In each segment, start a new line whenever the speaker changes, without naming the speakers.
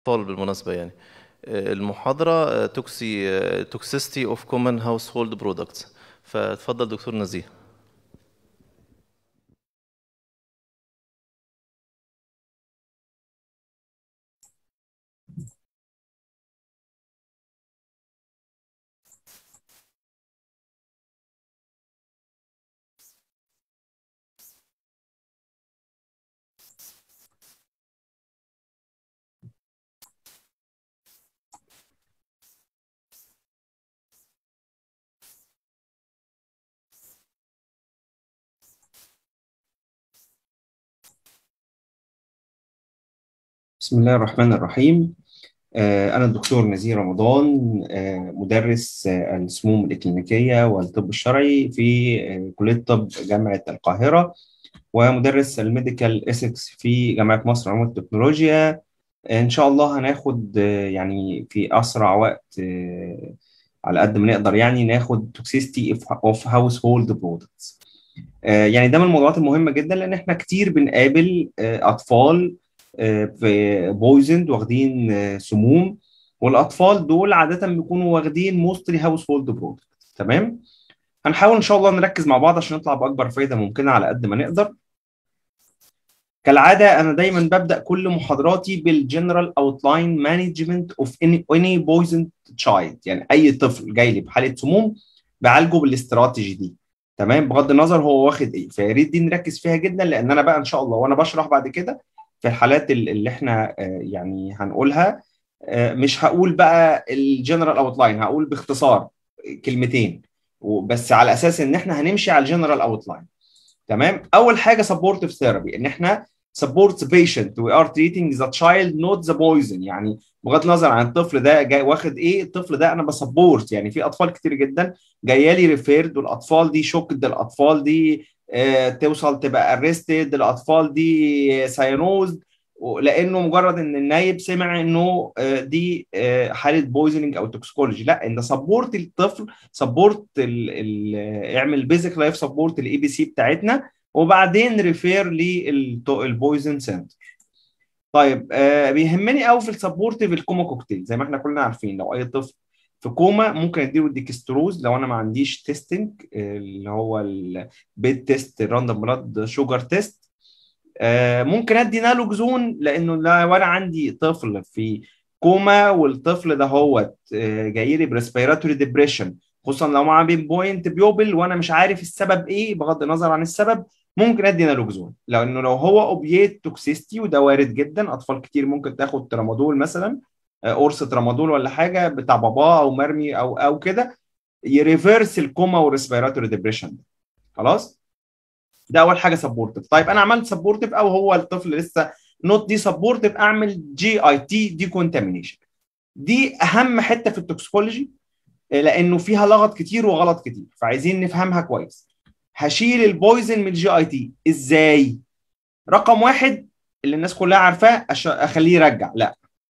اطفال بالمناسبه يعني آه، المحاضره توكسي توكسيستي اوف كومن هاوس هولد برودكتس فاتفضل دكتور نزيه
بسم الله الرحمن الرحيم آه، أنا الدكتور نزيه رمضان آه، مدرس آه، السموم الإكلينيكية والطب الشرعي في كلية الطب جامعة القاهرة ومدرس الميديكال إيثكس في جامعة مصر للعلوم والتكنولوجيا إن شاء الله هناخد يعني في أسرع وقت على قد ما نقدر يعني ناخد توكسيستي اوف هاوس هولد برودكتس يعني ده من الموضوعات المهمة جدا لأن احنا كتير بنقابل أطفال في بويزند واخدين سموم والاطفال دول عاده بيكونوا واخدين موستلي هاوس هولد برودكت تمام هنحاول ان شاء الله نركز مع بعض عشان نطلع باكبر فايده ممكنه على قد ما نقدر كالعاده انا دايما ببدا كل محاضراتي بالجنرال اوتلاين مانجمنت اوف اني بويزند تشايلد يعني اي طفل جاي لي بحاله سموم بعالجه بالاستراتيجي دي تمام بغض النظر هو واخد ايه فيا ريت دي نركز فيها جدا لان انا بقى ان شاء الله وانا بشرح بعد كده في الحالات اللي احنا يعني هنقولها مش هقول بقى الجنرال اوتلاين هقول باختصار كلمتين بس على اساس ان احنا هنمشي على الجنرال اوتلاين تمام اول حاجه سبورتيف ثيرابي ان احنا سبورت بيشنت وي ار تريتنج ذا تشايلد نوت ذا بويزن يعني بغض النظر عن الطفل ده جاي واخد ايه الطفل ده انا بسبورت يعني في اطفال كتير جدا جايه لي ريفيرد والاطفال دي شوكد الاطفال دي توصل تبقى ارستد الاطفال دي ساينوز لانه مجرد ان النايب سمع انه دي حاله بويزنينج او توكسيكولوجي لا انت سبورت الطفل سبورت اعمل بيزك لايف سبورت الاي بي سي بتاعتنا وبعدين ريفير للبويزن سنتر طيب بيهمني قوي في السبورتيف الكوما كوكتيل زي ما احنا كلنا عارفين لو اي طفل في كوما ممكن اديله الديكستروز لو انا ما عنديش تيستنج اللي هو البيت تيست راندوم بلاد شوجر تيست ممكن ادي نالوكزون لانه لو انا عندي طفل في كوما والطفل ده هو جاي لي بريسبيراتوري ديبريشن خصوصا لو معاه بين بوينت بيوبل وانا مش عارف السبب ايه بغض النظر عن السبب ممكن ادي نالوكزون لانه لو هو اوبييت توكسيستي وده وارد جدا اطفال كتير ممكن تاخد ترامادول مثلا قرص ترامادول ولا حاجه بتاع باباه او مرمي او او كده يريفرس الكوما والريسبيراتوري ديبريشن خلاص ده اول حاجه سبورتيف طيب انا عملت سبورتيف او هو الطفل لسه نوت دي سبورتيف اعمل جي اي تي دي كونتامينيشن دي اهم حته في التوكسيكولوجي لانه فيها لغط كتير وغلط كتير فعايزين نفهمها كويس هشيل البويزن من الجي اي تي ازاي رقم واحد اللي الناس كلها عارفاه اخليه يرجع لا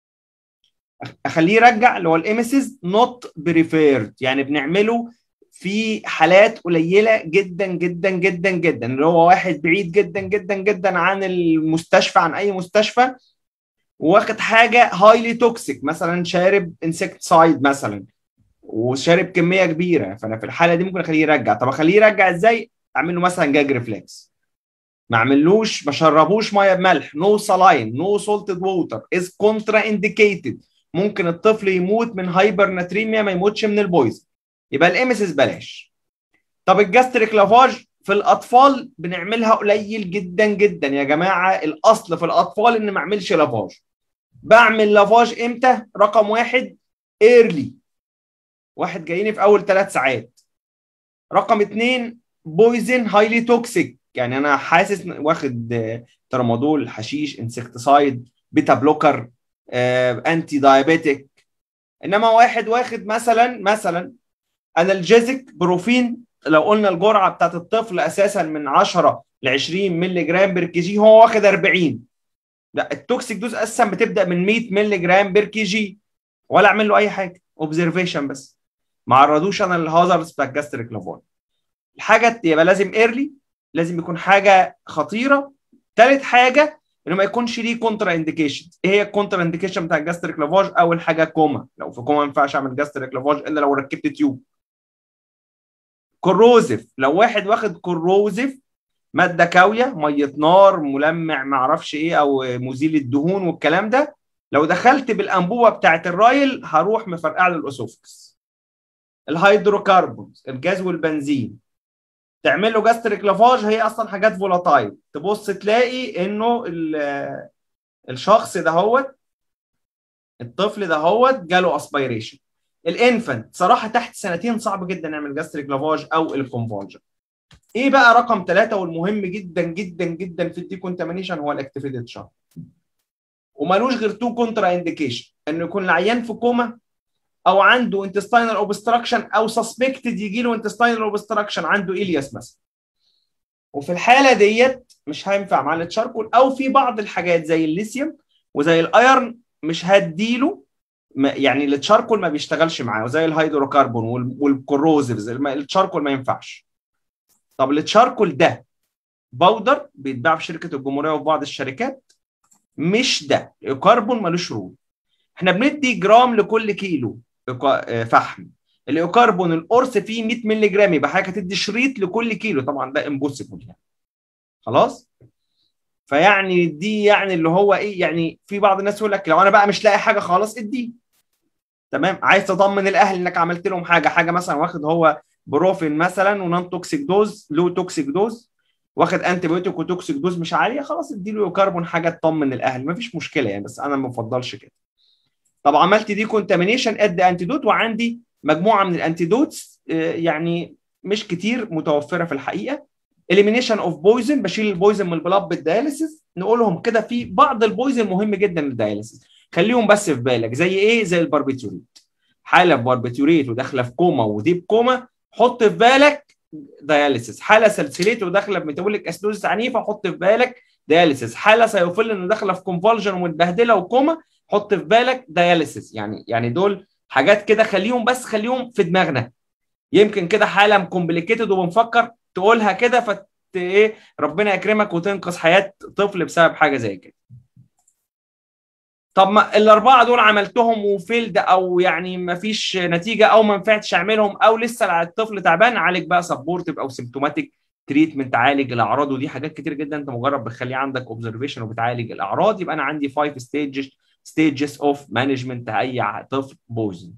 اخليه يرجع اللي هو الامسز نوت بريفيرد يعني بنعمله في حالات قليله جدا جدا جدا جدا اللي هو واحد بعيد جدا جدا جدا عن المستشفى عن اي مستشفى واخد حاجه هايلي توكسيك مثلا شارب انسكتسايد مثلا وشارب كميه كبيره فانا في الحاله دي ممكن اخليه يرجع طب اخليه يرجع ازاي اعمل له مثلا جاج ريفلكس ما اعملوش ما شربوش ميه بملح نو سلاين نو سولتد ووتر از كونترا انديكيتد ممكن الطفل يموت من هايبر ناتريميا ما يموتش من البويزن يبقى الامسس بلاش طب الجاستريك لافاج في الاطفال بنعملها قليل جدا جدا يا جماعه الاصل في الاطفال ان ما اعملش لافاج بعمل لافاج امتى رقم واحد ايرلي واحد جايني في اول ثلاث ساعات رقم اثنين بويزن هايلي توكسيك يعني انا حاسس واخد ترامادول حشيش انسكتسايد بيتا بلوكر آه، انتي دايابيتك انما واحد واخد مثلا مثلا انالجيزك بروفين لو قلنا الجرعه بتاعت الطفل اساسا من 10 ل 20 مللي جرام بير كي جي هو واخد 40 لا التوكسيك دوز اساسا بتبدا من 100 مللي جرام بير كي جي ولا اعمل له اي حاجه اوبزرفيشن بس ما عرضوش انا الهازاردز بتاع الجاستريك لافون الحاجه يبقى لازم ايرلي لازم يكون حاجه خطيره ثالث حاجه انه ما يكونش ليه كونترا انديكيشن ايه هي الكونترا انديكيشن بتاع الجاستريك لافاج اول حاجه كوما لو في كوما ما ينفعش اعمل جاستريك لافاج الا لو ركبت تيوب كوروزيف لو واحد واخد كوروزيف ماده كاويه ميه نار ملمع ما اعرفش ايه او مزيل الدهون والكلام ده لو دخلت بالانبوبه بتاعت الرايل هروح مفرقع له الاسوفكس الهيدروكربونز الجاز والبنزين تعمل له جاستريك لافاج هي اصلا حاجات فولاتايل تبص تلاقي انه الشخص ده هو الطفل ده هو جاله اسبيريشن الانفنت صراحه تحت سنتين صعب جدا نعمل جاستريك لافاج او الكونفولجن ايه بقى رقم ثلاثة والمهم جدا جدا جدا في الديكونتامينيشن هو الاكتيفيتد شارت ومالوش غير تو كونترا انديكيشن انه يكون العيان في كوما او عنده انتستينال اوبستراكشن او سسبكتد يجي له انتستينال اوبستراكشن عنده الياس مثلا وفي الحاله ديت مش هينفع مع التشاركول او في بعض الحاجات زي الليثيوم وزي الايرن مش هديله يعني التشاركول ما بيشتغلش معاه وزي الهيدروكربون والكوروزيفز التشاركول ما ينفعش طب التشاركول ده باودر بيتباع في شركه الجمهوريه وفي بعض الشركات مش ده الكربون ملوش رول احنا بندي جرام لكل كيلو فحم الايوكربون القرص فيه 100 مللي جرام يبقى حضرتك هتدي شريط لكل كيلو طبعا ده امبوسيبل يعني خلاص فيعني دي يعني اللي هو ايه يعني في بعض الناس يقول لك لو انا بقى مش لاقي حاجه خالص اديه تمام عايز تطمن الاهل انك عملت لهم حاجه حاجه مثلا واخد هو بروفين مثلا ونون توكسيك دوز لو توكسيك دوز واخد انتي بيوتيك وتوكسيك دوز مش عاليه خلاص اديله كربون حاجه تطمن الاهل مفيش مشكله يعني بس انا ما بفضلش كده طب عملت دي كونتامينيشن اد انتيدوت وعندي مجموعه من الانتيدوتس يعني مش كتير متوفره في الحقيقه اليمينيشن اوف بويزن بشيل البويزن من البلاد بالدياليسيس نقولهم كده في بعض البويزن مهم جدا للدياليسيس خليهم بس في بالك زي ايه زي الباربيتوريت حاله في باربيتوريت وداخله في كوما وديب كوما حط في بالك دياليسيس حاله سلسليت وداخله في ميتابوليك اسيدوزيس عنيفه حط في بالك دياليسيس حاله سيوفيلين وداخله في كونفولجن ومتبهدله وكوما حط في بالك دياليسيس يعني يعني دول حاجات كده خليهم بس خليهم في دماغنا يمكن كده حاله كومبليكيتد وبنفكر تقولها كده فت ايه ربنا يكرمك وتنقذ حياه طفل بسبب حاجه زي كده طب ما الاربعه دول عملتهم وفيلد او يعني ما فيش نتيجه او ما نفعتش اعملهم او لسه الطفل تعبان عالج بقى سبورتيف او سيمتوماتيك تريتمنت عالج الاعراض ودي حاجات كتير جدا انت مجرد بتخليه عندك اوبزرفيشن وبتعالج الاعراض يبقى انا عندي 5 ستيجز ستيجز اوف مانجمنت اي طفل بويزند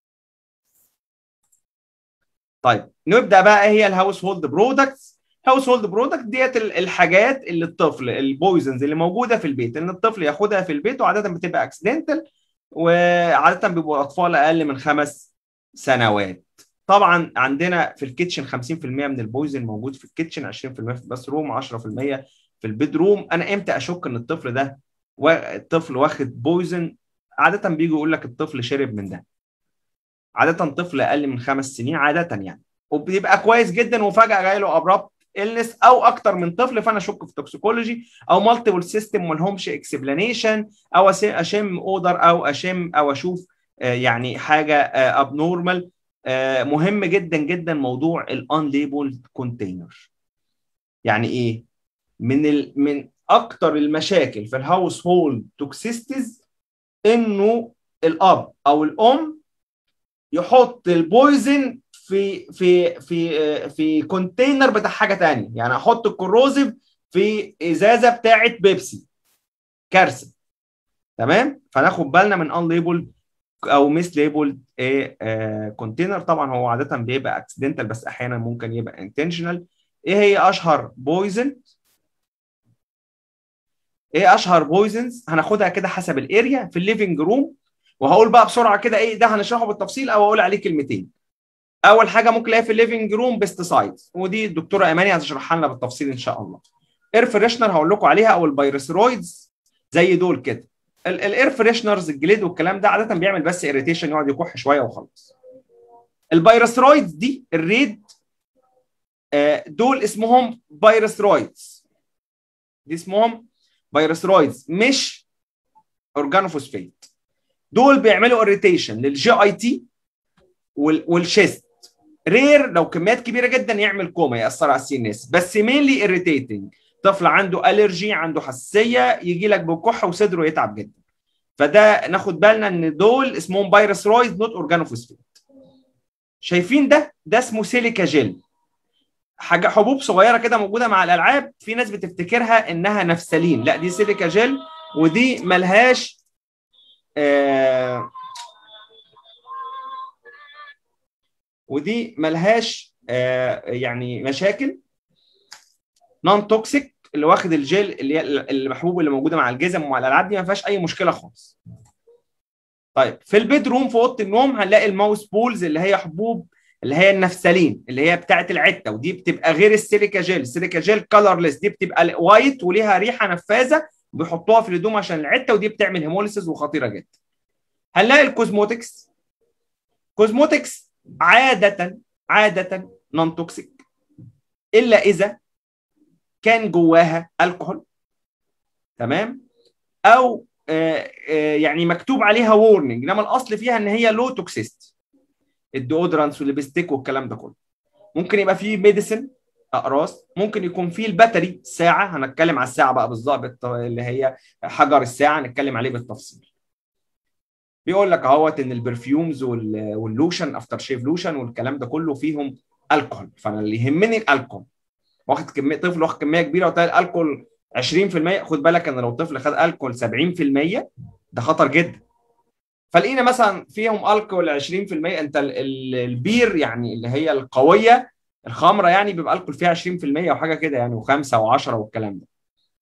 طيب نبدا بقى هي الهاوس هولد برودكتس هاوس هولد برودكت ديت الحاجات اللي الطفل البويزنز اللي موجوده في البيت ان الطفل ياخدها في البيت وعاده بتبقى اكسيدنتال وعاده بيبقوا اطفال اقل من خمس سنوات طبعا عندنا في الكيتشن 50% من البويزن موجود في الكيتشن 20% في الباث روم 10% في البيد روم انا امتى اشك ان الطفل ده الطفل واخد بويزن عاده بيجي يقول لك الطفل شرب من ده عاده طفل اقل من خمس سنين عاده يعني وبيبقى كويس جدا وفجاه جاي له ابرابت النس او اكتر من طفل فانا اشك في توكسيكولوجي او مالتيبل سيستم ما لهمش اكسبلانيشن او اشم اودر او اشم او اشوف يعني حاجه اب نورمال مهم جدا جدا موضوع الان ليبلد كونتينر يعني ايه من ال... من اكتر المشاكل في الهاوس هولد توكسيستيز انه الاب او الام يحط البويزن في في في في كونتينر بتاع حاجه تانية يعني احط الكروزيف في ازازه بتاعه بيبسي كارثه تمام فناخد بالنا من ان ليبل او ميس ليبل ايه كونتينر طبعا هو عاده بيبقى اكسيدنتال بس احيانا ممكن يبقى انتشنال ايه هي اشهر بويزن ايه اشهر بويزنز هناخدها كده حسب الاريا في الليفنج روم وهقول بقى بسرعه كده ايه ده هنشرحه بالتفصيل او اقول عليه كلمتين اول حاجه ممكن الاقيها في الليفنج روم بيستسايدز ودي الدكتوره اماني هتشرحها لنا بالتفصيل ان شاء الله اير فريشنر هقول لكم عليها او البيروسيرويدز زي دول كده الاير فريشنرز الجليد والكلام ده عاده بيعمل بس اريتيشن يقعد يكح شويه وخلاص البيروسيرويدز دي الريد دول اسمهم بيروسيرويدز دي اسمهم بيروسيرويدز مش اورجانوفوسفيت دول بيعملوا اريتيشن للجي اي تي والشيست رير لو كميات كبيره جدا يعمل كوما ياثر على السي ان اس بس مينلي اريتيتنج طفل عنده الرجي عنده حساسيه يجي لك بكحه وصدره يتعب جدا فده ناخد بالنا ان دول اسمهم فيروس رويد نوت اورجانوفوسفيت شايفين ده ده اسمه سيليكا جيل حاجه حبوب صغيره كده موجوده مع الالعاب في ناس بتفتكرها انها نفسلين لا دي سيليكا جيل ودي ملهاش آه ودي ملهاش آه يعني مشاكل نون توكسيك اللي واخد الجيل اللي هي المحبوب اللي موجوده مع الجزم ومع الالعاب دي ما فيهاش اي مشكله خالص. طيب في البيد روم في اوضه النوم هنلاقي الماوس بولز اللي هي حبوب اللي هي النفسلين اللي هي بتاعه العته ودي بتبقى غير السيليكا جيل، السيليكا جيل كلرلس دي بتبقى وايت وليها ريحه نفاذه بيحطوها في الهدوم عشان العته ودي بتعمل هيموليسيس وخطيره جدا. هنلاقي الكوزموتكس كوزموتكس عاده عاده نون توكسيك الا اذا كان جواها الكحول تمام او آآ آآ يعني مكتوب عليها وورنينج انما الاصل فيها ان هي لو توكسيست الديودرانس والليبستيك والكلام ده كله ممكن يبقى فيه ميديسن اقراص ممكن يكون فيه الباتري ساعه هنتكلم على الساعه بقى بالظبط اللي هي حجر الساعه هنتكلم عليه بالتفصيل بيقول لك اهوت ان البرفيومز واللوشن افتر شيف لوشن والكلام ده كله فيهم الكحول فانا اللي يهمني الالكحول واخد كميه طفل واخد كميه كبيره وتلاقي الالكول 20% خد بالك ان لو طفل خد الكول 70% ده خطر جدا فلقينا مثلا فيهم الكول 20% انت البير يعني اللي هي القويه الخمره يعني بيبقى الكول فيها 20% او حاجه كده يعني و5 و10 والكلام ده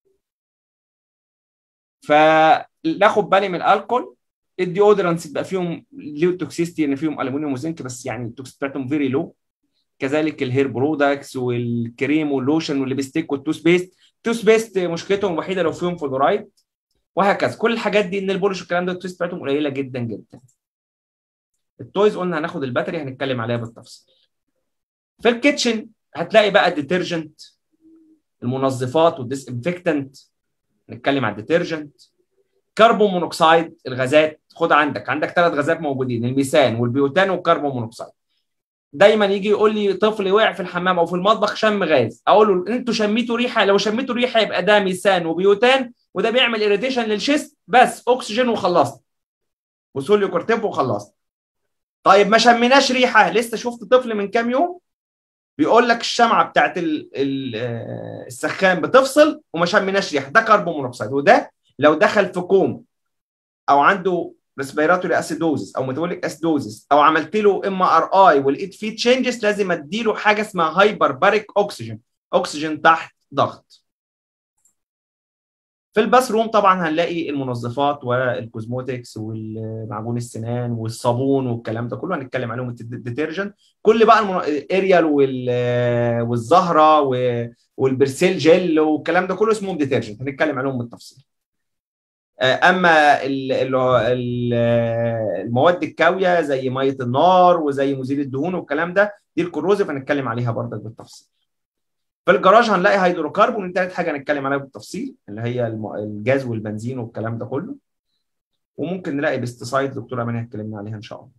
فناخد بالي من الالكول الديودرنس بيبقى فيهم ليه توكسيستي ان فيهم الومنيوم وزنك بس يعني التوكسيستي بتاعتهم فيري لو كذلك الهير برودكتس والكريم واللوشن والليبستيك والتوث بيست التوث بيست مشكلتهم الوحيده لو فيهم فلورايد وهكذا كل الحاجات دي ان البولش والكلام ده التوث بتاعتهم قليله جدا جدا التويز قلنا هناخد الباتري هنتكلم عليها بالتفصيل في الكيتشن هتلاقي بقى الديترجنت المنظفات والديس انفكتنت نتكلم على الديترجنت كربون مونوكسيد الغازات خد عندك عندك ثلاث غازات موجودين الميثان والبيوتان والكربون مونوكسيد دايما يجي يقول لي طفل وقع في الحمام او في المطبخ شم غاز اقول له انتوا شميتوا ريحه لو شميتوا ريحه يبقى ده ميثان وبيوتان وده بيعمل اريتيشن للشيست بس اكسجين وخلصت وصوليو كورتيب وخلصت طيب ما شميناش ريحه لسه شفت طفل من كام يوم بيقول لك الشمعه بتاعت ال ال السخان بتفصل وما شميناش ريحه ده كربون مونوكسيد وده لو دخل في كوم او عنده ريسبيراتوري اسيدوزس او ميتابوليك اسيدوزس او عملت له ام ار اي ولقيت فيه تشينجز لازم اديله حاجه اسمها هايبر باريك اوكسجين اوكسجين تحت ضغط في الباث روم طبعا هنلاقي المنظفات والكوزموتكس والمعجون السنان والصابون والكلام ده كله هنتكلم عليهم الديترجنت كل بقى المن... اريال وال... والزهره والبرسيل جل والكلام ده كله اسمهم ديترجنت هنتكلم عليهم بالتفصيل اما المواد الكاويه زي ميه النار وزي مزيل الدهون والكلام ده دي الكروزيف هنتكلم عليها برضك بالتفصيل في الجراج هنلاقي هيدروكربون ثالث حاجه هنتكلم عليها بالتفصيل اللي هي الجاز والبنزين والكلام ده كله وممكن نلاقي بيستسايد دكتوره اماني اتكلمنا عليها ان شاء الله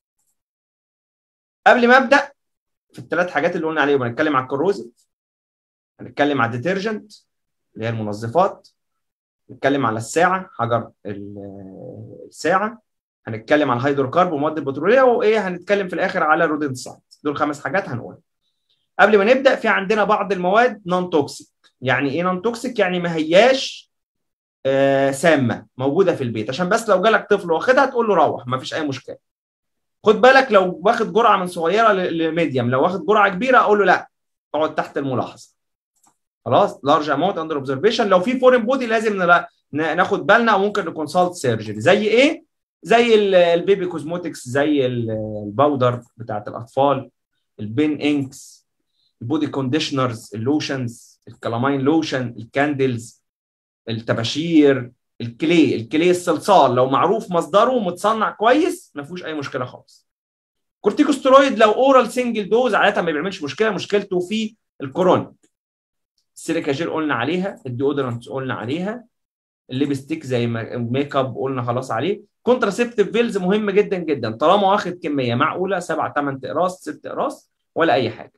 قبل ما ابدا في الثلاث حاجات اللي قلنا عليهم هنتكلم على الكروزيف هنتكلم على الديترجنت اللي هي المنظفات نتكلم على الساعه حجر الساعه هنتكلم على الهيدروكارب والمواد البتروليه وايه هنتكلم في الاخر على الرودنسايد دول خمس حاجات هنقولها قبل ما نبدا في عندنا بعض المواد نون توكسيك يعني ايه نون توكسيك يعني ما هياش آه سامه موجوده في البيت عشان بس لو جالك طفل واخدها تقول له روح ما فيش اي مشكله خد بالك لو واخد جرعه من صغيره لميديم لو واخد جرعه كبيره اقول له لا اقعد تحت الملاحظه خلاص لارج اماونت اندر اوبزرفيشن لو في فورين بودي لازم ناخد بالنا او ممكن نكونسلت سيرجري زي ايه زي البيبي كوزموتكس زي الباودر بتاعت الاطفال البين انكس البودي كونديشنرز اللوشنز الكلامين لوشن الكاندلز التباشير الكلي الكلي الصلصال لو معروف مصدره ومتصنع كويس ما فيهوش اي مشكله خالص كورتيكوستيرويد لو اورال سنجل دوز عاده ما بيعملش مشكله مشكلته في الكورونا السيليكا جيل قلنا عليها الديودرنت قلنا عليها الليبستيك زي ميك اب قلنا خلاص عليه كونتراسيبتيف فيلز مهم جدا جدا طالما واخد كميه معقوله 7 8 اقراص 6 اقراص ولا اي حاجه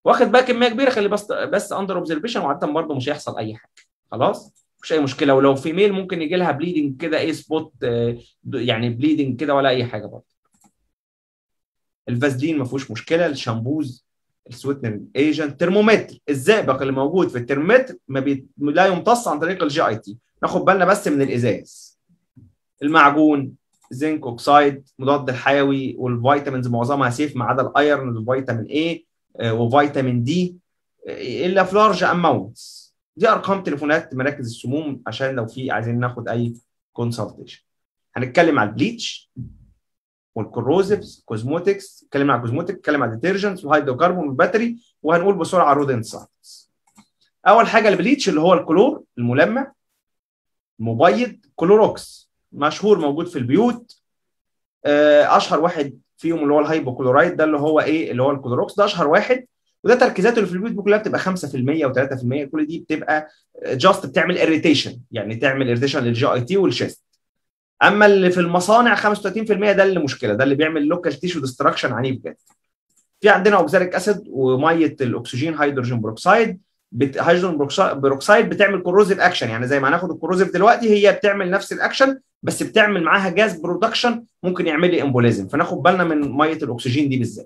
واخد بقى كميه كبيره خلي بس بس اندر اوبزرفيشن وعاده برضه مش هيحصل اي حاجه خلاص مفيش اي مشكله ولو في ميل ممكن يجي لها بليدنج كده ايه سبوت يعني بليدنج كده ولا اي حاجه برضه الفازلين ما فيهوش مشكله الشامبوز السويتنر ايجنت ترمومتر الزئبق اللي موجود في الترمومتر ما بي... لا يمتص عن طريق الجي اي تي ناخد بالنا بس من الازاز المعجون زنك اوكسايد مضاد الحيوي والفيتامينز معظمها سيف ما عدا الايرون وفيتامين اي وفيتامين دي الا في لارج اماونتس دي ارقام تليفونات مراكز السموم عشان لو في عايزين ناخد اي كونسلتيشن هنتكلم على البليتش والكوروزيفز كوزموتكس نتكلم على الكوزموتك نتكلم على الديترجنتس والهيدروكربون والباتري وهنقول بسرعه رود انسايتس اول حاجه البليتش اللي هو الكلور الملمع مبيض كلوروكس مشهور موجود في البيوت اشهر واحد فيهم اللي هو الهايبوكلورايد ده اللي هو ايه اللي هو الكلوروكس ده اشهر واحد وده تركيزاته اللي في البيوت كلها بتبقى 5% و3% كل دي بتبقى جاست بتعمل اريتيشن يعني تعمل اريتيشن للجي اي تي والشيست اما اللي في المصانع 35% ده اللي مشكله ده اللي بيعمل لوكال تيشو ديستراكشن عنيف جدا في عندنا اوكساليك اسيد وميه الاكسجين هيدروجين بروكسايد بت... هيدروجين بروكسايد بتعمل كوروزيف اكشن يعني زي ما هناخد الكوروزيف دلوقتي هي بتعمل نفس الاكشن بس بتعمل معاها جاز برودكشن ممكن يعمل لي امبوليزم فناخد بالنا من ميه الاكسجين دي بالذات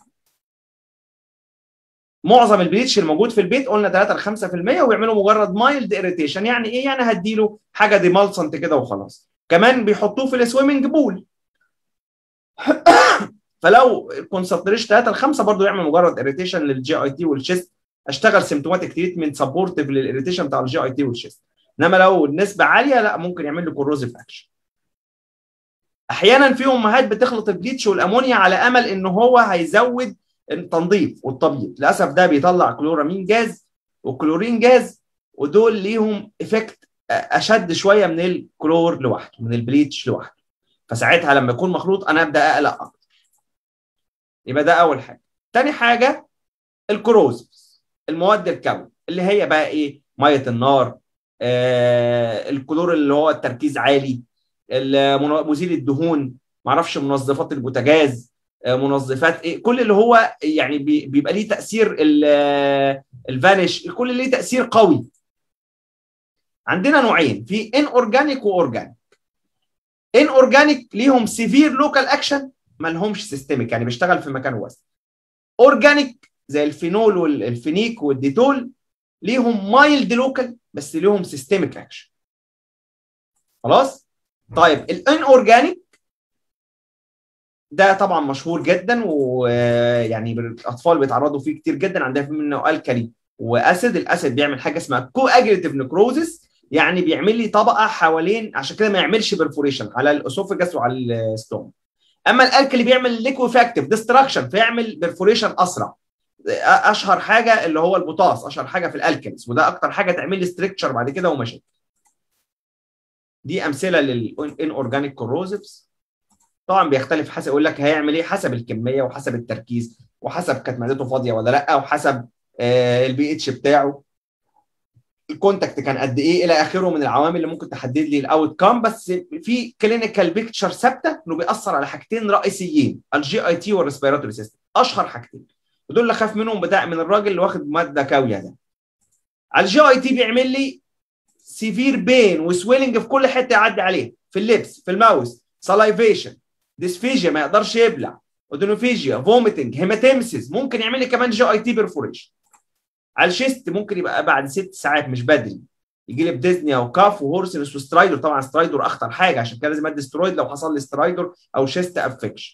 معظم البليتش الموجود في البيت قلنا 3 ل 5% ويعملوا مجرد مايلد اريتيشن يعني ايه يعني هديله حاجه ديمالسنت كده وخلاص كمان بيحطوه في السويمنج بول فلو كونسنتريشن 3 ل 5 برضه يعمل مجرد اريتيشن للجي اي تي والشيست اشتغل سيمتوماتيك تريتمنت سبورتيف للاريتيشن بتاع الجي اي تي والشيست انما لو النسبه عاليه لا ممكن يعمل له كوروزيف اكشن احيانا في امهات بتخلط البليتش والامونيا على امل ان هو هيزود التنظيف والتبييض للاسف ده بيطلع كلورامين جاز وكلورين جاز ودول ليهم افكت اشد شويه من الكلور لوحده من البليتش لوحده فساعتها لما يكون مخلوط انا ابدا اقلق اكتر يبقى ده اول حاجه تاني حاجه الكروزفز المواد الكون اللي هي بقى ايه ميه النار آه الكلور اللي هو التركيز عالي مزيل الدهون معرفش منظفات البوتاجاز آه منظفات ايه كل اللي هو يعني بيبقى ليه تاثير الفانش كل اللي ليه تاثير قوي عندنا نوعين في ان اورجانيك واورجانيك ان اورجانيك ليهم سيفير لوكال اكشن ما لهمش سيستميك يعني بيشتغل في مكان واسع اورجانيك زي الفينول والفينيك والديتول ليهم مايلد لوكال بس ليهم سيستميك اكشن خلاص طيب الان اورجانيك ده طبعا مشهور جدا ويعني الاطفال بيتعرضوا فيه كتير جدا عندنا في منه الكالي واسيد الاسيد بيعمل حاجه اسمها كو اجريتيف نكروزس يعني بيعمل لي طبقه حوالين عشان كده ما يعملش برفوريشن على الاسوفجاس وعلى الستوم اما الالكلي بيعمل ليكوفاكتيف ديستراكشن فيعمل برفوريشن اسرع اشهر حاجه اللي هو البوتاس اشهر حاجه في الالكليز وده اكتر حاجه تعمل لي ستريكتشر بعد كده ومشاكل دي امثله للان اورجانيك كوروزيفز طبعا بيختلف حسب يقول لك هيعمل ايه حسب الكميه وحسب التركيز وحسب كانت معدته فاضيه ولا لا وحسب آه البي اتش بتاعه الكونتاكت كان قد ايه الى اخره من العوامل اللي ممكن تحدد لي الاوت كام بس في كلينيكال بيكتشر ثابته انه بيأثر على حاجتين رئيسيين الجي اي تي والريسبيراتوري سيستم اشهر حاجتين ودول اللي خاف منهم بتاع من الراجل اللي واخد ماده كاويه ده على الجي اي تي بيعمل لي سيفير بين وسويلنج في كل حته يعدي عليه في اللبس في الماوس سلايفيشن ديسفيجيا ما يقدرش يبلع اودينوفيجيا فوميتنج هيماتيمسيس ممكن يعمل لي كمان جي اي تي بيرفوريشن على الشيست ممكن يبقى بعد ست ساعات مش بدري يجي لي بديزنيا وكاف وهورسنس وسترايدر طبعا سترايدر اخطر حاجه عشان كده لازم ادي سترويد لو حصل لي سترايدر او شيست افكشن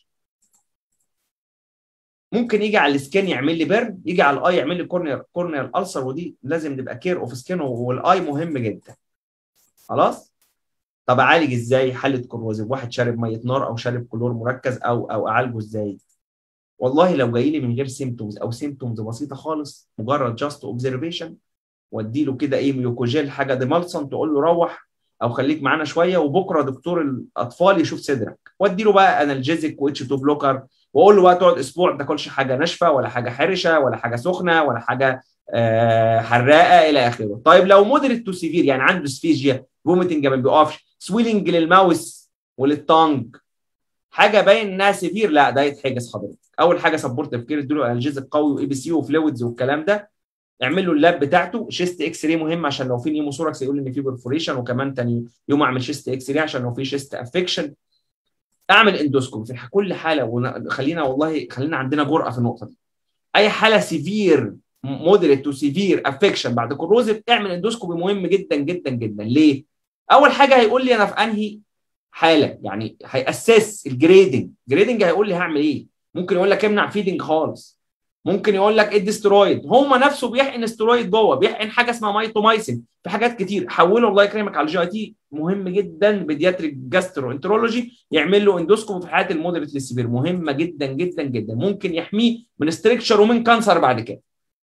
ممكن يجي على السكين يعمل لي بيرن يجي على الاي يعمل لي كورنيال كورنيال السر ودي لازم نبقى كير اوف سكين والاي مهم جدا خلاص طب اعالج ازاي حاله كوروزيف واحد شارب ميه نار او شارب كلور مركز او او اعالجه ازاي والله لو جاي لي من غير سيمتومز او سيمتومز بسيطه خالص مجرد جاست اوبزرفيشن وادي له كده ايه ميوكوجيل حاجه ديمالسون تقول له روح او خليك معانا شويه وبكره دكتور الاطفال يشوف صدرك وادي له بقى انالجيزيك واتش 2 بلوكر واقول له بقى تقعد اسبوع ما تاكلش حاجه ناشفه ولا حاجه حرشه ولا حاجه سخنه ولا حاجه آه حراقه الى اخره طيب لو مودريت تو سيفير يعني عنده سفيجيا فوميتنج ما بيقفش سويلنج للماوس وللتانج حاجه باين انها سيفير لا ده يتحجز حضرتك اول حاجه سبورتيف كير اديله انالجيزك قوي واي بي سي وفلويدز والكلام ده اعمل له اللاب بتاعته شيست اكس راي مهم عشان لو في نيموثوركس يقول ان في برفوريشن وكمان تاني يوم اعمل شيست اكس راي عشان لو في شيست افكشن اعمل اندوسكوب في كل حاله وخلينا والله خلينا عندنا جرأه في النقطه دي اي حاله سيفير مودريت تو سيفير افكشن بعد كوروزيف اعمل اندوسكوبي مهم جدا جدا جدا ليه؟ اول حاجه هيقول لي انا في انهي حاله يعني هيأسس الجريدنج جريدنج هيقول لي هعمل ايه ممكن يقول لك امنع فيدنج خالص ممكن يقول لك ادي استرويد هو نفسه بيحقن استرويد جوه بيحقن حاجه اسمها مايتومايسين في حاجات كتير حوله الله يكرمك على الجي اي تي مهم جدا بيدياتريك جاسترو انترولوجي يعمل له اندوسكوب في حالات المودريت للسيفير مهمه جدا جدا جدا ممكن يحميه من ستريكشر ومن كانسر بعد كده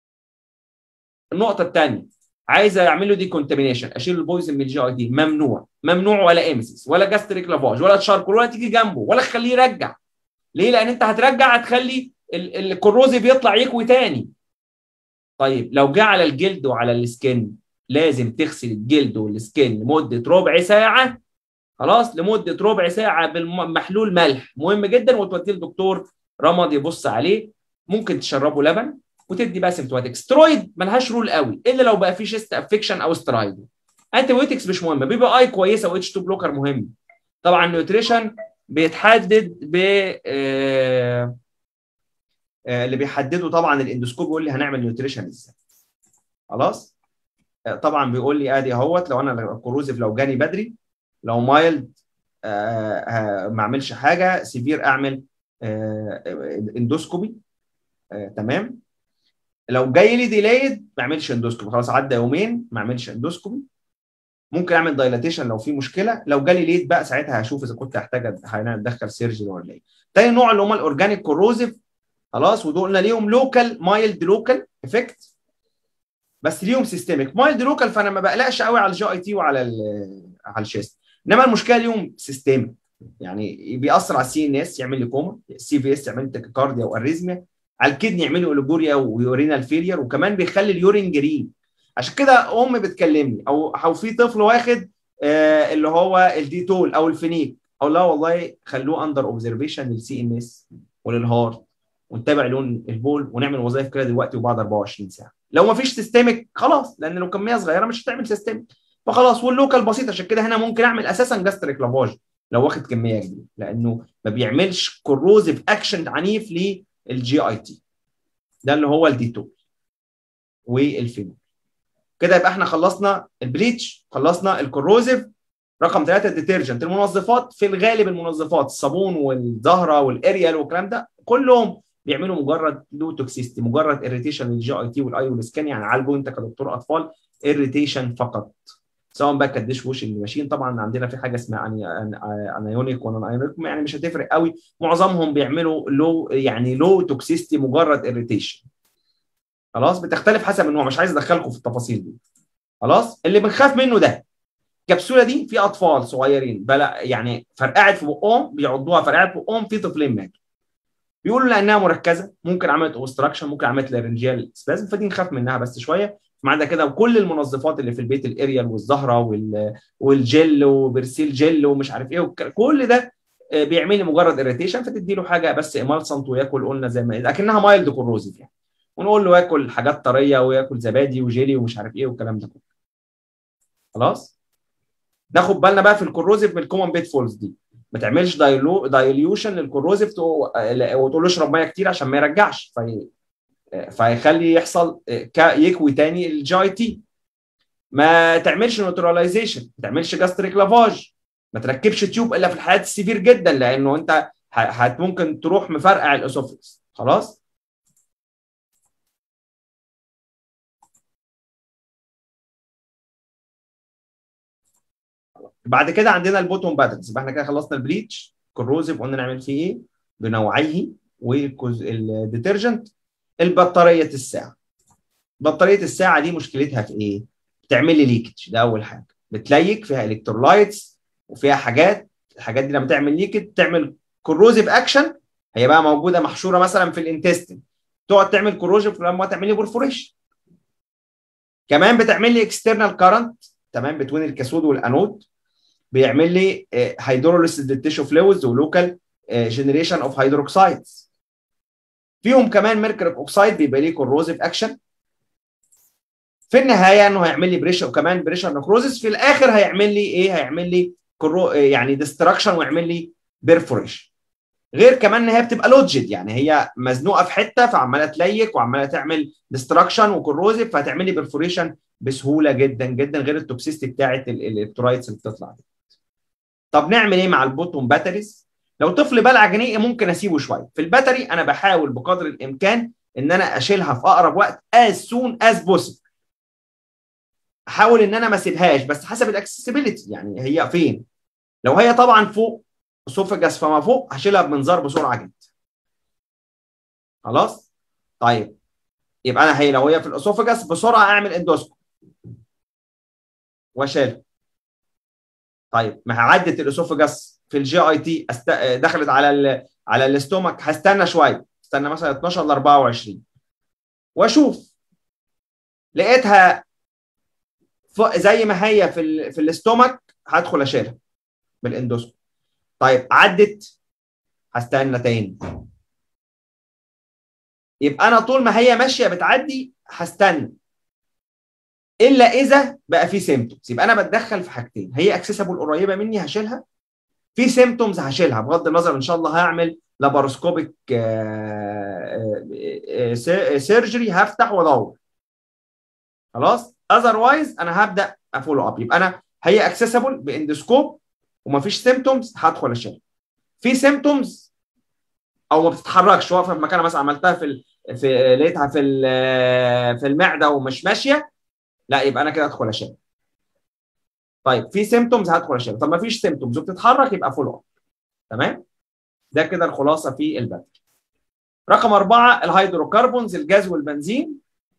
النقطه الثانيه عايز اعمل له دي كونتامينيشن اشيل البويزن من الجي اي تي ممنوع ممنوع ولا امسس ولا جاستريك لافاج ولا تشاركول ولا تيجي جنبه ولا تخليه يرجع ليه لان انت هترجع هتخلي الكروزيف يطلع يكوي تاني طيب لو جه على الجلد وعلى السكن لازم تغسل الجلد والسكن لمده ربع ساعه خلاص لمده ربع ساعه بمحلول ملح مهم جدا وتوديه للدكتور رمض يبص عليه ممكن تشربه لبن وتدي بقى سيمتوماتيك سترويد ملهاش رول قوي الا لو بقى في شيست افكشن او سترايد انتي بايوتكس مش مهمه بي بي اي كويسه و اتش 2 بلوكر مهم طبعا النيوتريشن بيتحدد ب آه آه اللي بيحدده طبعا الاندوسكوب بيقول لي هنعمل نيوتريشن ازاي خلاص آه طبعا بيقول لي ادي اهوت لو انا كروزيف لو جاني بدري لو مايلد ما اعملش حاجه سيفير اعمل اندوسكوبي تمام لو جاي لي ديلايد ما اعملش اندوسكوبي خلاص عدى يومين ما اعملش اندوسكوبي ممكن اعمل دايلاتيشن لو في مشكله لو جالي ليت بقى ساعتها هشوف اذا كنت هحتاج ادخل سيرجري ولا ايه تاني نوع اللي هم الاورجانيك كوروزيف خلاص ودول قلنا ليهم لوكال مايلد لوكال افكت بس ليهم سيستميك مايلد لوكال فانا ما بقلقش قوي على الجي اي تي وعلى على الشيست انما المشكله ليهم سيستميك يعني بيأثر على السي ان اس يعمل لي كوما السي في اس يعمل لي تكيكارديا واريزميا على الكدني يعمل لي اوليجوريا ويورينال فيلير وكمان بيخلي اليورين جرين عشان كده ام بتكلمني او او في طفل واخد آه اللي هو الديتول او الفينيك او لا والله خلوه اندر اوبزرفيشن للسي ان اس وللهارت ونتابع لون البول ونعمل وظائف كده دلوقتي وبعد 24 ساعه لو ما فيش سيستميك خلاص لان لو كميه صغيره مش هتعمل سيستميك فخلاص واللوكال بسيط عشان كده هنا ممكن اعمل اساسا جاستريك لافاج لو واخد كميه كبيره لانه ما بيعملش كوروزيف اكشن عنيف للجي اي تي ده اللي هو الديتول والفينول كده يبقى احنا خلصنا البليتش خلصنا الكوروزيف رقم ثلاثة الديترجنت المنظفات في الغالب المنظفات الصابون والزهره والاريال والكلام ده كلهم بيعملوا مجرد لو توكسيستي مجرد اريتيشن للجي اي تي والاي والسكان يعني عالجوا انت كدكتور اطفال اريتيشن فقط سواء بقى كانت ديش ووشنج ماشين طبعا عندنا في حاجه اسمها انايونيك ونون ايونيك يعني مش هتفرق قوي معظمهم بيعملوا لو يعني لو توكسيستي مجرد اريتيشن خلاص بتختلف حسب النوع مش عايز ادخلكم في التفاصيل دي خلاص اللي بنخاف منه ده الكبسوله دي في اطفال صغيرين بلا يعني فرقعت في بقهم بيعضوها فرقعت في بقهم في طفلين ماتوا بيقولوا لانها مركزه ممكن عملت اوبستراكشن ممكن عملت لارنجيال سبازم فدي نخاف منها بس شويه ما عدا كده وكل المنظفات اللي في البيت الاريال والزهره وال... والجل وبرسيل جل ومش عارف ايه وك... كل ده بيعمل لي مجرد اريتيشن فتدي له حاجه بس امالسنت وياكل قلنا زي ما لكنها مايلد كوروزيف يعني ونقول له ياكل حاجات طريه وياكل زبادي وجيلي ومش عارف ايه والكلام ده كله خلاص ناخد بالنا بقى في الكوروزيف من الكومن بيت فولز دي ما تعملش دايلو دايليوشن للكوروزيف وتقول له اشرب ميه كتير عشان ما يرجعش في فهيخلي يحصل يكوي تاني الجي اي تي ما تعملش نيوتراليزيشن ما تعملش جاستريك لافاج ما تركبش تيوب الا في الحالات السيفير جدا لانه انت هت ممكن تروح مفرقع الاسوفكس خلاص بعد كده عندنا البوتوم باترنز يبقى احنا كده خلصنا البليتش كروزيف قلنا نعمل فيه ايه بنوعيه والديترجنت البطاريه الساعه بطاريه الساعه دي مشكلتها في ايه بتعمل لي ليكج ده اول حاجه بتليك فيها الكترولايتس وفيها حاجات الحاجات دي لما تعمل ليكج تعمل كروزيف اكشن هي بقى موجوده محشوره مثلا في الانتستين تقعد تعمل كروزيف لما تعمل لي بورفوريشن كمان بتعمل لي اكسترنال كارنت تمام بتوين الكاثود والانود بيعمل لي هيدروليس للتيشو فلويدز ولوكال جنريشن اوف هيدروكسايدز فيهم كمان ميركوريك اوكسايد بيبقى ليه كوروزيف اكشن في النهايه انه هيعمل لي بريشر وكمان بريشر نكروزس في الاخر هيعمل لي ايه هيعمل لي كرو يعني ديستراكشن ويعمل لي بيرفوريشن غير كمان ان هي بتبقى لوجد يعني هي مزنوقه في حته فعماله تليك وعماله تعمل ديستراكشن وكروزيف فهتعمل لي بيرفوريشن بسهوله جدا جدا غير التوكسيستي بتاعه الالكترولايتس اللي بتطلع دي. طب نعمل ايه مع البوتوم باتريز؟ لو طفل بلع جنيه ممكن اسيبه شويه في الباتري انا بحاول بقدر الامكان ان انا اشيلها في اقرب وقت as soon as possible احاول ان انا ما اسيبهاش بس حسب الاكسسبيلتي يعني هي فين لو هي طبعا فوق اسوفجاس فما فوق هشيلها بمنظار بسرعه جدا خلاص طيب يبقى انا هي لو هي في الاسوفجاس بسرعه اعمل اندوسكوب واشيلها طيب ما عدت الاسوفجاس في الجي اي تي أست... دخلت على ال... على الاستومك هستنى شويه استنى مثلا 12 ل 24 واشوف لقيتها زي ما هي في ال... في الاستومك هدخل اشيلها بالاندوسكوب طيب عدت هستنى تاني يبقى انا طول ما هي ماشيه بتعدي هستنى الا اذا بقى في سيمتومز يبقى انا بتدخل في حاجتين هي اكسسبل قريبه مني هشيلها في سيمتومز هشيلها بغض النظر ان شاء الله هعمل لاباروسكوبيك سيرجري هفتح وادور خلاص اذروايز انا هبدا افولو اب يبقى انا هي اكسسبل باندسكوب ومفيش سيمتومز هدخل اشيلها في سيمتومز او ما بتتحركش واقفه في مكانها مثلا عملتها في ال... في لقيتها في ال... في المعده ومش ماشيه لا يبقى انا كده ادخل اشيلها طيب في سيمتومز هدخل اشيلها طب ما فيش سيمتومز وبتتحرك يبقى فولو اب تمام ده كده الخلاصه في الباتري رقم أربعة الهيدروكربونز الجاز والبنزين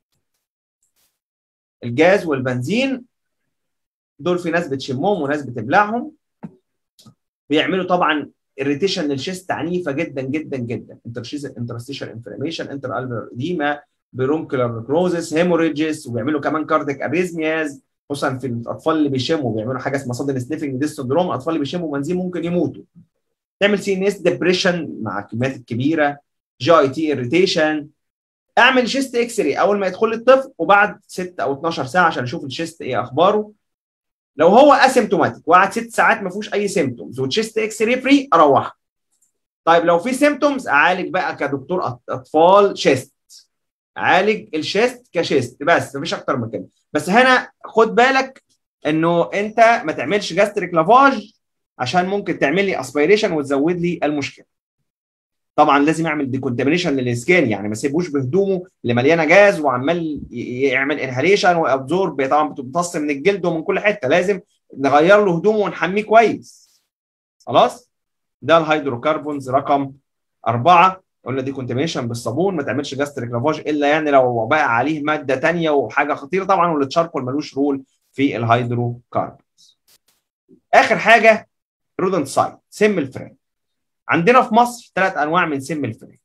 الجاز والبنزين دول في ناس بتشمهم وناس بتبلعهم بيعملوا طبعا اريتيشن للشيست عنيفه جدا جدا جدا انترستيشن انفلاميشن انتر الفير اديما برونكولار نكروزس هيموريجز وبيعملوا كمان كارديك اريزمياز خصوصا في الاطفال اللي بيشموا بيعملوا حاجه اسمها صدن سنيفنج ديس سندروم الاطفال اللي بيشموا بنزين ممكن يموتوا تعمل سي ان اس ديبريشن مع الكميات الكبيره جي اي تي اريتيشن اعمل شيست اكس راي اول ما يدخل الطفل وبعد 6 او 12 ساعه عشان اشوف الشيست ايه اخباره لو هو اسيمتوماتيك وقعد ست ساعات ما فيهوش اي سيمتومز وتشيست اكس راي فري اروحه طيب لو في سيمتومز اعالج بقى كدكتور اطفال شيست عالج الشيست كشيست بس مفيش اكتر من كده بس هنا خد بالك انه انت ما تعملش جاستريك لافاج عشان ممكن تعمل لي اسبيريشن وتزود لي المشكله طبعا لازم يعمل ديكونتامينيشن للسكان يعني ما سيبوش بهدومه اللي مليانه جاز وعمال يعمل انهاليشن وابزورب طبعا بتمتص من الجلد ومن كل حته لازم نغير له هدومه ونحميه كويس خلاص ده الهيدروكربونز رقم أربعة قلنا دي كونتامينيشن بالصابون ما تعملش جاستريك لافاج الا يعني لو بقى عليه ماده ثانيه وحاجه خطيره طبعا والتشاركول ملوش رول في الهيدروكربونز اخر حاجه رودنت سايت سم الفران عندنا في مصر ثلاث انواع من سم الفران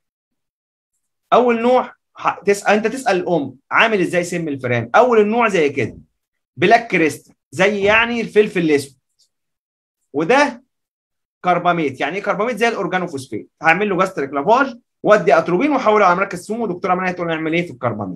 اول نوع تسال انت تسال الام عامل ازاي سم الفران اول النوع زي كده بلاك كريستال زي يعني الفلفل الاسود وده كرباميت يعني ايه كرباميت زي الاورجانوفوسفيت هعمل له جاستريك لافاج وادي اتروبين واحوله على مركز سموم ودكتوره منى تقول نعمل ايه في الكرباميت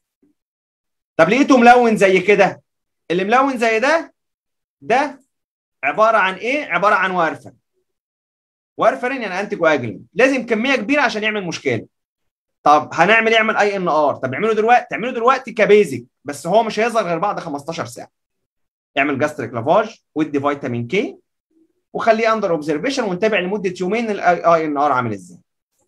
طب لقيته ملون زي كده اللي ملون زي ده ده عباره عن ايه عباره عن وارفن وارفرين يعني انتي كواجلين لازم كميه كبيره عشان يعمل مشكله طب هنعمل يعمل اي ان ار طب اعمله دلوقتي تعمله دلوقتي كبيزك بس هو مش هيظهر غير بعد 15 ساعه اعمل جاستريك لافاج وادي فيتامين كي وخليه اندر اوبزرفيشن ونتابع لمده يومين الاي ان ار عامل ازاي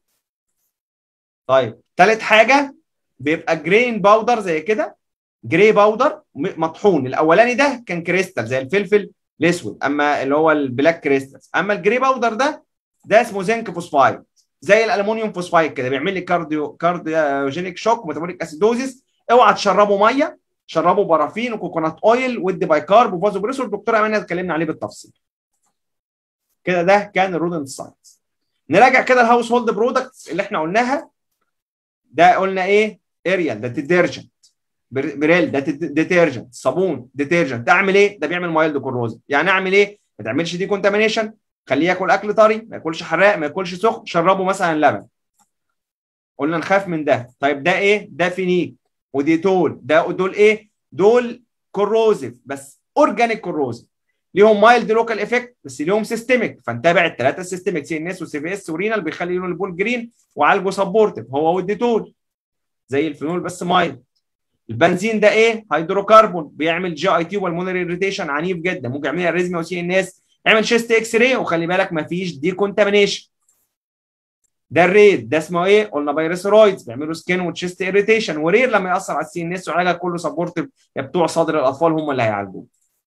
طيب ثالث حاجه بيبقى جرين باودر زي كده جري باودر مطحون الاولاني ده كان كريستال زي الفلفل الاسود اما اللي هو البلاك كريستالز اما الجري باودر ده ده اسمه زنك فوسفايد زي الالومنيوم فوسفايد كده بيعمل لي كارديو كارديوجينيك شوك وميتابوليك اسيدوزيس اوعى تشربه ميه شربه بارافين وكوكونات اويل ودي بايكارب وفازو بريسور الدكتوره امانه اتكلمنا عليه بالتفصيل كده ده كان الرودنت ساينس نراجع كده الهاوس هولد برودكتس اللي احنا قلناها ده قلنا ايه اريال ده ديترجنت بريل ده ديترجنت صابون ديترجنت اعمل ايه ده بيعمل مايلد كوروزن يعني اعمل ايه ما تعملش دي كونتامينيشن خليه ياكل اكل طري ما ياكلش حراق ما ياكلش سخن شربه مثلا لبن قلنا نخاف من ده طيب ده ايه ده فينيك وديتول ده دول ايه دول كوروزيف بس اورجانيك كوروزيف ليهم مايلد لوكال افكت بس ليهم سيستميك فنتابع الثلاثه سيستميك سي ان اس وسي في اس ورينال بيخلي لون البول جرين وعالجه سبورتيف هو والديتول زي الفينول بس مايلد البنزين ده ايه هيدروكربون بيعمل جي اي تي والمونري اريتيشن عنيف جدا ممكن يعمل اريزميا وسي ان اس اعمل شيست اكس راي وخلي بالك ما فيش دي كونتامينيشن ده الريد ده اسمه ايه؟ قلنا بايرسرويدز بيعملوا سكين وتشيست اريتيشن ورير لما ياثر على السي ان اس وعلاجها كله سبورتيف يا بتوع صدر الاطفال هم اللي هيعالجوه.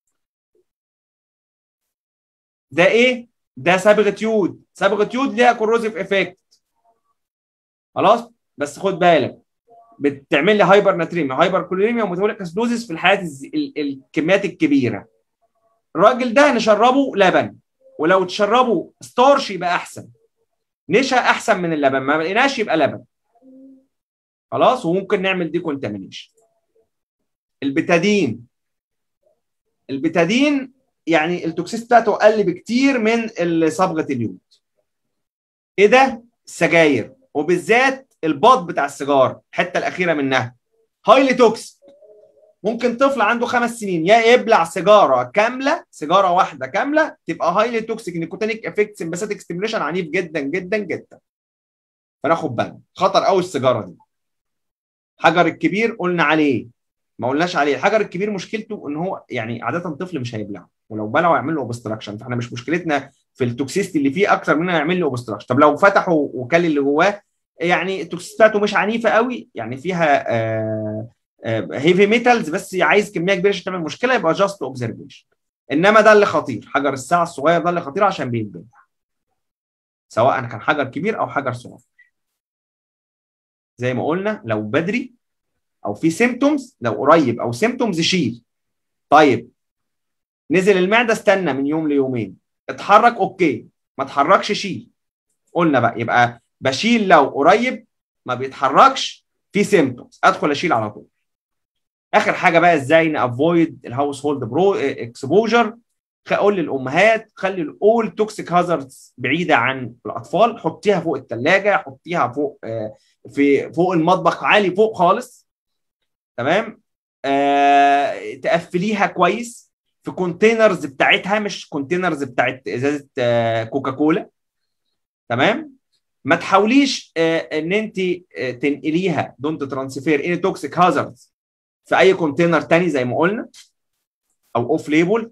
ده ايه؟ ده صبغه يود، صبغه يود ليها كوروزيف افكت. خلاص؟ بس خد بالك بتعمل لي هايبر ناتريميا هايبر كوليريميا وميتابوليك اسيدوزيس في الحالات ال ال الكميات الكبيره. الراجل ده نشربه لبن ولو تشربه ستارش يبقى احسن. نشا احسن من اللبن ما لقيناش يبقى لبن خلاص وممكن نعمل دي كونتامينيشن البتادين البتادين يعني التوكسيس بتاعته اقل بكتير من صبغه اليود ايه ده السجاير وبالذات الباط بتاع السيجار الحته الاخيره منها هايلي توكس ممكن طفل عنده خمس سنين يا يبلع سيجاره كامله سيجاره واحده كامله تبقى هايلي توكسيك نيكوتينيك افكت سمباثيك ستيميوليشن عنيف جدا جدا جدا فناخد بالنا خطر قوي السيجاره دي حجر الكبير قلنا عليه ما قلناش عليه الحجر الكبير مشكلته ان هو يعني عاده طفل مش هيبلعه ولو بلعه يعمل له اوبستراكشن فاحنا مش مشكلتنا في التوكسيستي اللي فيه اكتر من انه يعمل له اوبستراكشن طب لو فتحه وكل اللي جواه يعني التوكسيستي بتاعته مش عنيفه قوي يعني فيها آه هيفي ميتالز بس عايز كميه كبيره عشان تعمل مشكله يبقى جاست اوبزرفيشن انما ده اللي خطير حجر الساعه الصغير ده اللي خطير عشان بيتبلع سواء كان حجر كبير او حجر صغير زي ما قلنا لو بدري او في سيمتومز لو قريب او سيمتومز شيل طيب نزل المعده استنى من يوم ليومين اتحرك اوكي ما اتحركش شيل قلنا بقى يبقى بشيل لو قريب ما بيتحركش في سيمتومز ادخل اشيل على طول اخر حاجه بقى ازاي نافويد الهاوس هولد برو اكسبوجر اقول للامهات خلي الاول توكسيك هازاردز بعيده عن الاطفال حطيها فوق الثلاجه حطيها فوق في فوق المطبخ عالي فوق خالص تمام آه، تقفليها كويس في كونتينرز بتاعتها مش كونتينرز بتاعت ازازه آه، كوكاكولا تمام ما تحاوليش آه، ان انت آه، تنقليها دونت ترانسفير اني توكسيك هازاردز في اي كونتينر تاني زي ما قلنا او اوف ليبل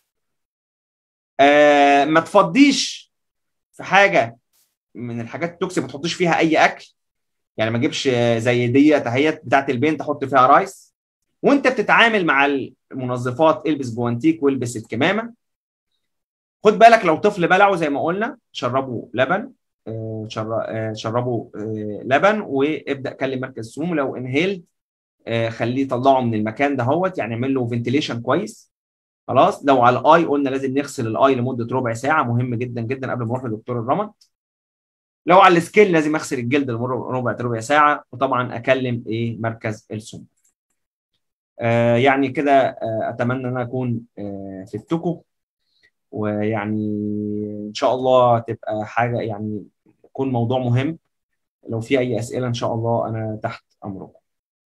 آه ما تفضيش في حاجه من الحاجات التوكسيك ما تحطيش فيها اي اكل يعني ما تجيبش زي دي اهيت بتاعت البين تحط فيها رايس وانت بتتعامل مع المنظفات البس جوانتيك والبس الكمامه خد بالك لو طفل بلعه زي ما قلنا شربه لبن آه، شر- آه، شربه آه، لبن وابدا كلم مركز السموم لو انهيلد خليه يطلعه من المكان ده هوت يعني اعمل له فنتيليشن كويس خلاص لو على الاي قلنا لازم نغسل الاي لمده ربع ساعه مهم جدا جدا قبل ما نروح لدكتور الرمد لو على السكين لازم اغسل الجلد لمده ربع ربع ساعه وطبعا اكلم ايه مركز السموم آه يعني كده آه اتمنى ان انا اكون آه فدتكم ويعني ان شاء الله تبقى حاجه يعني يكون موضوع مهم لو في اي اسئله ان شاء الله انا تحت امركم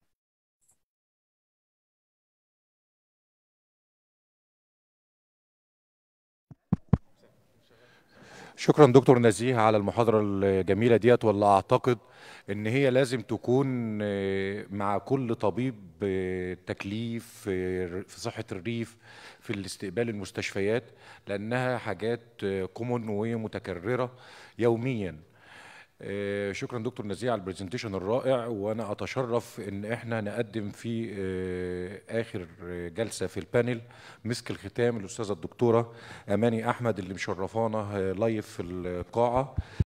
شكرا دكتور نزيه على المحاضرة الجميلة ديت واللي أعتقد إن هي لازم تكون آه، مع كل طبيب آه، تكليف آه، في صحة الريف في الاستقبال المستشفيات لأنها حاجات كومون ومتكررة يوميا آه، شكرا دكتور نزيه على البرزنتيشن الرائع وانا اتشرف ان احنا نقدم في آه، اخر جلسه في البانل مسك الختام الاستاذه الدكتوره اماني احمد اللي مشرفانا آه، لايف في القاعه